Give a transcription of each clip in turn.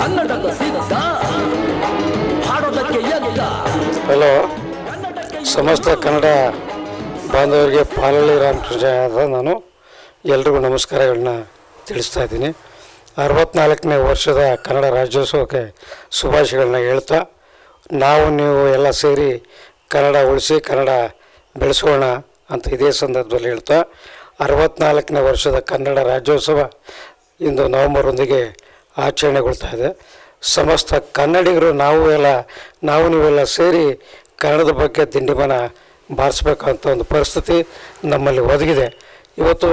ಕನ್ನಡದ ಸಿದ್ಧ ಹಾಡೋದಕ್ಕೆ ಎದ್ದ ಹಲೋ ಸಮಸ್ತ ಕನ್ನಡ ಬಾಂಧವರಿಗೆ ಪಾಲಳ್ಳಿ ರಾಮಕೃಷ್ಣ ಆದ ನಾನು ಎಲ್ರಿಗೂ ನಮಸ್ಕಾರಗಳನ್ನ ತಿಳಿಸ್ತಾ ಇದ್ದೀನಿ ಅರವತ್ನಾಲ್ಕನೇ ವರ್ಷದ ಕನ್ನಡ ರಾಜ್ಯೋತ್ಸವಕ್ಕೆ ಶುಭಾಶಯಗಳನ್ನ ಹೇಳ್ತಾ ನಾವು ನೀವು ಎಲ್ಲ ಸೇರಿ ಕನ್ನಡ ಉಳಿಸಿ ಕನ್ನಡ ಬೆಳೆಸೋಣ ಅಂತ ಇದೇ ಸಂದರ್ಭದಲ್ಲಿ ಹೇಳ್ತಾ ಅರವತ್ನಾಲ್ಕನೇ ವರ್ಷದ ಕನ್ನಡ ರಾಜ್ಯೋತ್ಸವ ಇಂದು ನವೆಂಬರ್ ಒಂದಿಗೆ ಆಚರಣೆಗೊಳ್ತಾ ಇದೆ ಸಮಸ್ತ ಕನ್ನಡಿಗರು ನಾವು ಎಲ್ಲ ನಾವು ನೀವೆಲ್ಲ ಸೇರಿ ಕನ್ನಡದ ಬಗ್ಗೆ ದಿಂಡಿಮನ ಬಾರಿಸ್ಬೇಕಂತ ಒಂದು ಪರಿಸ್ಥಿತಿ ನಮ್ಮಲ್ಲಿ ಒದಗಿದೆ ಇವತ್ತು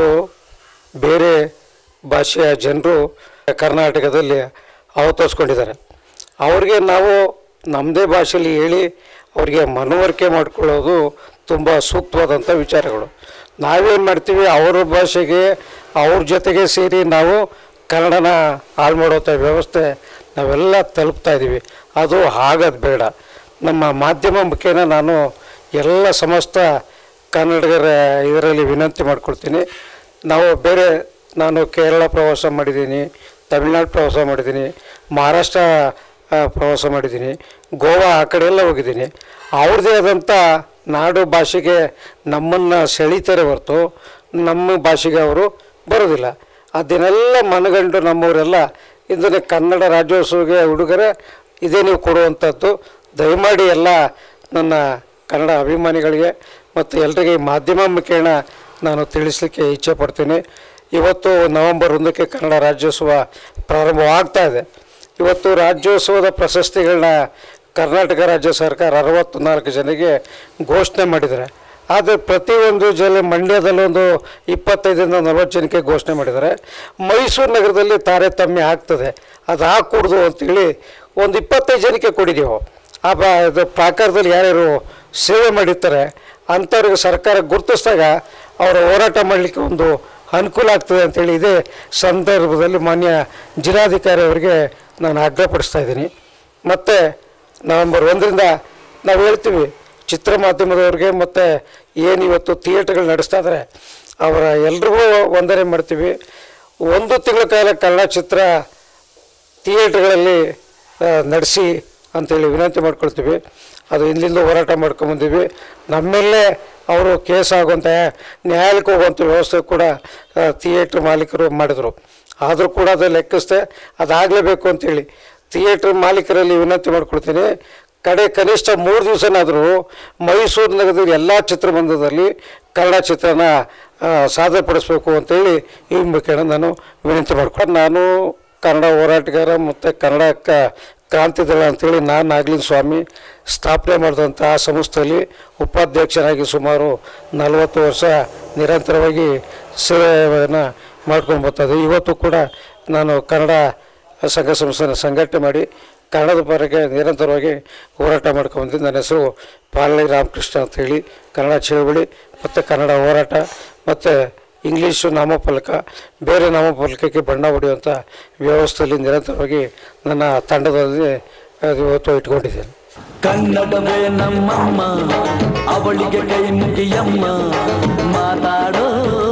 ಬೇರೆ ಭಾಷೆಯ ಜನರು ಕರ್ನಾಟಕದಲ್ಲಿ ಅವತರಿಸ್ಕೊಂಡಿದ್ದಾರೆ ಅವ್ರಿಗೆ ನಾವು ನಮ್ಮದೇ ಭಾಷೆಯಲ್ಲಿ ಹೇಳಿ ಅವರಿಗೆ ಮನವರಿಕೆ ಮಾಡಿಕೊಳ್ಳೋದು ತುಂಬ ಸೂಕ್ತವಾದಂಥ ವಿಚಾರಗಳು ನಾವೇನು ಮಾಡ್ತೀವಿ ಅವ್ರ ಭಾಷೆಗೆ ಅವ್ರ ಜೊತೆಗೆ ಸೇರಿ ನಾವು ಕನ್ನಡನ ಹಾಳು ಮಾಡೋಂಥ ವ್ಯವಸ್ಥೆ ನಾವೆಲ್ಲ ತಲುಪ್ತಾ ಇದ್ದೀವಿ ಅದು ಆಗೋದು ಬೇಡ ನಮ್ಮ ಮಾಧ್ಯಮ ಮುಖೇನ ನಾನು ಎಲ್ಲ ಸಮಸ್ತ ಕನ್ನಡಿಗರ ಇದರಲ್ಲಿ ವಿನಂತಿ ಮಾಡ್ಕೊಳ್ತೀನಿ ನಾವು ಬೇರೆ ನಾನು ಕೇರಳ ಪ್ರವಾಸ ಮಾಡಿದ್ದೀನಿ ತಮಿಳ್ನಾಡು ಪ್ರವಾಸ ಮಾಡಿದ್ದೀನಿ ಮಹಾರಾಷ್ಟ್ರ ಆ, ಪ್ರವಾಸ ಮಾಡಿದ್ದೀನಿ ಗೋವಾ ಆ ಕಡೆ ಎಲ್ಲ ಹೋಗಿದ್ದೀನಿ ಅವ್ರದ್ದೇ ಆದಂಥ ನಾಡು ಭಾಷೆಗೆ ನಮ್ಮನ್ನು ಸೆಳೀತಾರೆ ಹೊರತು ನಮ್ಮ ಭಾಷೆಗೆ ಅವರು ಬರೋದಿಲ್ಲ ಅದನ್ನೆಲ್ಲ ಮನಗಂಡು ನಮ್ಮವರೆಲ್ಲ ಇದನ್ನೇ ಕನ್ನಡ ರಾಜ್ಯೋತ್ಸವಕ್ಕೆ ಉಡುಗೊರೆ ಇದೇ ನೀವು ಕೊಡುವಂಥದ್ದು ದಯಮಾಡಿ ಎಲ್ಲ ನನ್ನ ಕನ್ನಡ ಅಭಿಮಾನಿಗಳಿಗೆ ಮತ್ತು ಎಲ್ರಿಗೆ ಈ ಮಾಧ್ಯಮ ಮುಖೇನ ನಾನು ತಿಳಿಸ್ಲಿಕ್ಕೆ ಇಚ್ಛೆ ಪಡ್ತೀನಿ ಇವತ್ತು ನವೆಂಬರ್ ಒಂದಕ್ಕೆ ಕನ್ನಡ ರಾಜ್ಯೋತ್ಸವ ಪ್ರಾರಂಭವಾಗ್ತಾ ಇದೆ ಇವತ್ತು ರಾಜ್ಯೋತ್ಸವದ ಪ್ರಶಸ್ತಿಗಳನ್ನ ಕರ್ನಾಟಕ ರಾಜ್ಯ ಸರ್ಕಾರ ಅರವತ್ತು ನಾಲ್ಕು ಜನರಿಗೆ ಘೋಷಣೆ ಮಾಡಿದ್ದಾರೆ ಆದರೆ ಪ್ರತಿಯೊಂದು ಜಿಲ್ಲೆ ಮಂಡ್ಯದಲ್ಲೊಂದು ಇಪ್ಪತ್ತೈದರಿಂದ ನಲವತ್ತು ಜನಕ್ಕೆ ಘೋಷಣೆ ಮಾಡಿದ್ದಾರೆ ಮೈಸೂರು ನಗರದಲ್ಲಿ ತಾರತಮ್ಯ ಆಗ್ತದೆ ಅದು ಹಾಕೂಡ್ದು ಅಂತೇಳಿ ಒಂದು ಇಪ್ಪತ್ತೈದು ಜನಕ್ಕೆ ಕೊಟ್ಟಿದ್ದೀವಿ ಆ ಬ ಇದು ಪ್ರಾಕಾರದಲ್ಲಿ ಯಾರ್ಯಾರು ಸೇವೆ ಮಾಡಿರ್ತಾರೆ ಅಂಥವ್ರಿಗೆ ಸರ್ಕಾರ ಗುರುತಿಸಿದಾಗ ಅವರ ಹೋರಾಟ ಮಾಡಲಿಕ್ಕೆ ಒಂದು ಅನುಕೂಲ ಆಗ್ತದೆ ಅಂತೇಳಿ ಇದೇ ಸಂದರ್ಭದಲ್ಲಿ ಮಾನ್ಯ ಜಿಲ್ಲಾಧಿಕಾರಿ ಅವರಿಗೆ ನಾನು ಆಗ್ರಹಪಡಿಸ್ತಾ ಇದ್ದೀನಿ ಮತ್ತು ನವೆಂಬರ್ ಒಂದರಿಂದ ನಾವು ಹೇಳ್ತೀವಿ ಚಿತ್ರ ಮಾಧ್ಯಮದವ್ರಿಗೆ ಮತ್ತು ಏನು ಇವತ್ತು ಥಿಯೇಟ್ರ್ಗಳು ನಡೆಸ್ತಾ ಇದ್ದಾರೆ ಅವರ ಎಲ್ರಿಗೂ ವಂದನೆ ಮಾಡ್ತೀವಿ ಒಂದು ತಿಂಗಳ ಕಾಲ ಕನ್ನಡ ಚಿತ್ರ ಥಿಯೇಟ್ರ್ಗಳಲ್ಲಿ ನಡೆಸಿ ಅಂತೇಳಿ ವಿನಂತಿ ಮಾಡ್ಕೊಳ್ತೀವಿ ಅದು ಹಿಂದಿಂದ ಹೋರಾಟ ಮಾಡ್ಕೊಂಬಂದೀವಿ ನಮ್ಮೆಲ್ಲೇ ಅವರು ಕೇಸ್ ಆಗುವಂಥ ನ್ಯಾಯಾಲಯಕ್ಕೆ ಹೋಗುವಂಥ ವ್ಯವಸ್ಥೆ ಕೂಡ ಥಿಯೇಟ್ರ್ ಮಾಲೀಕರು ಮಾಡಿದರು ಆದರೂ ಕೂಡ ಅದು ಲೆಕ್ಕಿಸ್ದೆ ಅದಾಗಲೇಬೇಕು ಅಂತೇಳಿ ಥಿಯೇಟ್ರ್ ಮಾಲೀಕರಲ್ಲಿ ವಿನಂತಿ ಮಾಡ್ಕೊಳ್ತೀನಿ ಕಡೆ ಕನಿಷ್ಠ ಮೂರು ದಿವಸನಾದರೂ ಮೈಸೂರು ನಗರದ ಎಲ್ಲ ಚಿತ್ರಮಂದಿರದಲ್ಲಿ ಕನ್ನಡ ಚಿತ್ರನ ಆ, ಸಾಧನೆಪಡಿಸ್ಬೇಕು ಅಂತೇಳಿ ಈ ಮುಖೇನ ನಾನು ವಿನಂತಿ ಮಾಡ್ಕೊಂಡು ನಾನು ಕನ್ನಡ ಹೋರಾಟಗಾರ ಮತ್ತು ಕನ್ನಡ ಕ ಕ್ರಾಂತಿ ದಳ ಅಂತೇಳಿ ನಾನು ನಾಗಲಿಂಗ ಸ್ವಾಮಿ ಸ್ಥಾಪನೆ ಮಾಡಿದಂತಹ ಸಂಸ್ಥೆಯಲ್ಲಿ ಉಪಾಧ್ಯಕ್ಷನಾಗಿ ಸುಮಾರು ನಲವತ್ತು ವರ್ಷ ನಿರಂತರವಾಗಿ ಸೇವೆಯನ್ನು ಮಾಡ್ಕೊಂಡು ಬರ್ತಾಯಿದ್ದೆ ಇವತ್ತು ಕೂಡ ನಾನು ಕನ್ನಡ ಸಂಘ ಸಂಸ್ಥೆನ ಸಂಘಟನೆ ಮಾಡಿ ಕನ್ನಡದ ಪರಗೆ ನಿರಂತರವಾಗಿ ಹೋರಾಟ ಮಾಡ್ಕೊಂಡ್ಬಂದಿದ್ದು ನನ್ನ ಹೆಸರು ಪಾಲಳಿ ರಾಮಕೃಷ್ಣ ಅಂತೇಳಿ ಕನ್ನಡ ಚಳವಳಿ ಮತ್ತು ಕನ್ನಡ ಹೋರಾಟ ಮತ್ತು ಇಂಗ್ಲೀಷು ನಾಮಫಲಕ ಬೇರೆ ನಾಮಫಲಕಕ್ಕೆ ಬಣ್ಣ ಹೊಡೆಯುವಂಥ ವ್ಯವಸ್ಥೆಯಲ್ಲಿ ನಿರಂತರವಾಗಿ ನನ್ನ ತಂಡದಲ್ಲಿ ಅದು ಇವತ್ತು ಇಟ್ಕೊಂಡಿದ್ದೇನೆ ಕನ್ನಡವೇ ನಮ್ಮಮ್ಮ ಅವಳಿಗೆ ಕೈ ಮುಗಿಯಮ್ಮ ಮಾತಾಡೋ